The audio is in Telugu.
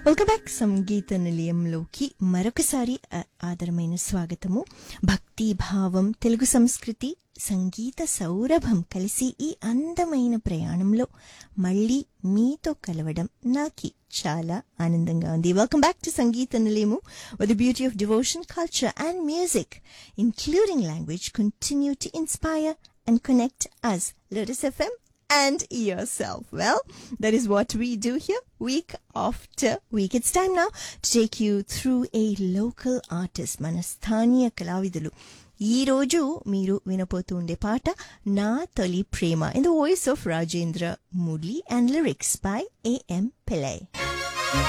వెల్కమ్ బ్యాక్ సంగీత నిలయంలోకి మరొకసారి ఆ- ఆదరమైన స్వాగతము భక్తి భావం తెలుగు సంస్కృతి సంగీత సౌరభం కలిసి ఈ అందమైన ప్రయాణంలో మళ్ళీ మీతో కలవడం నాకి చాలా ఆనందంగా ఉంది వెల్కమ్ బ్యాక్ టు సంగీత నిలయము with the beauty of devotion, culture and music, including language, continue to inspire and connect us. Lotus FM and yourself. Well, that is what we do here week after week. It's time now to take you through a local artist, మన స్థానియ కళావిధులు ఈ రోజు మీరు వినపోతూ ఉండే పాట నా తొలి ప్రేమ in the voice of Rajendra Murali and lyrics by AM పిలై